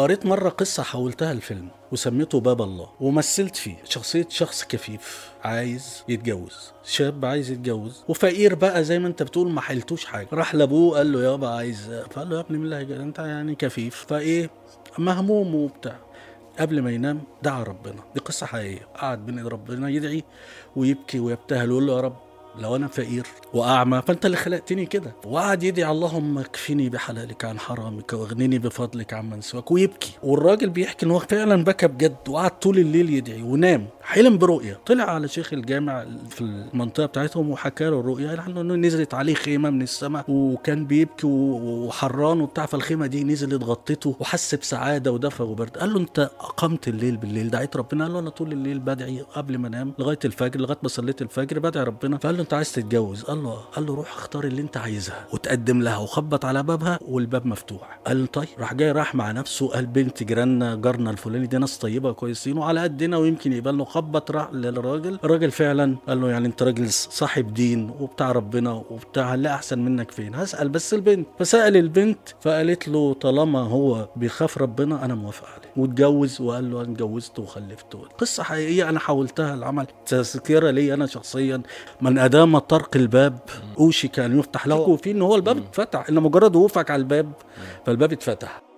قريت مرة قصة حولتها الفيلم وسميته باب الله ومثلت فيه شخصية شخص كفيف عايز يتجوز شاب عايز يتجوز وفقير بقى زي ما انت بتقول ما حلتوش حاجة راح لابوه قال له يابا عايز فقال له يا ابني مين اللي هيجي انت يعني كفيف فايه مهموم وبتاع قبل ما ينام دعا ربنا دي قصة حقيقية قعد بين ايد ربنا يدعي ويبكي ويبتهل ويقول له يا رب لو انا فقير واعمى فانت اللي خلقتني كده وقعد يدعي اللهم اكفني بحلالك عن حرامك واغنني بفضلك عمن سواك ويبكي والراجل بيحكي ان هو فعلا بكى بجد وقعد طول الليل يدعي ونام حلم برؤيه طلع على شيخ الجامع في المنطقه بتاعتهم وحكى له الرؤيه قال انه نزلت عليه خيمه من السماء وكان بيبكي وحران وبتاع فالخيمه دي نزلت غطته وحس بسعاده ودفى وبرد قال له انت اقمت الليل بالليل دعيت ربنا قال له انا طول الليل بدعي قبل ما انام لغايه الفجر لغايه ما صليت الفجر بدعي ربنا فقال له انت عايز تتجوز قال له قال له روح اختار اللي انت عايزها وتقدم لها وخبط على بابها والباب مفتوح قال له طيب راح جاي راح مع نفسه قال بنت جيراننا جارنا الفلاني دي ناس طيبه كويسين وعلى قدنا ويمكن يبقى له خبط راح للراجل الراجل فعلا قال له يعني انت راجل صاحب دين وبتاع ربنا وبتاع لا احسن منك فين هسال بس البنت فسال البنت فقالت له طالما هو بيخاف ربنا انا موافق عليه واتجوز وقال له انا اتجوزت وخلفت قصه حقيقيه انا حولتها العمل تذكره لي انا شخصيا من ادام طرق الباب اوشك ان يفتح له وفي ان هو الباب اتفتح ان مجرد وقوفك على الباب فالباب اتفتح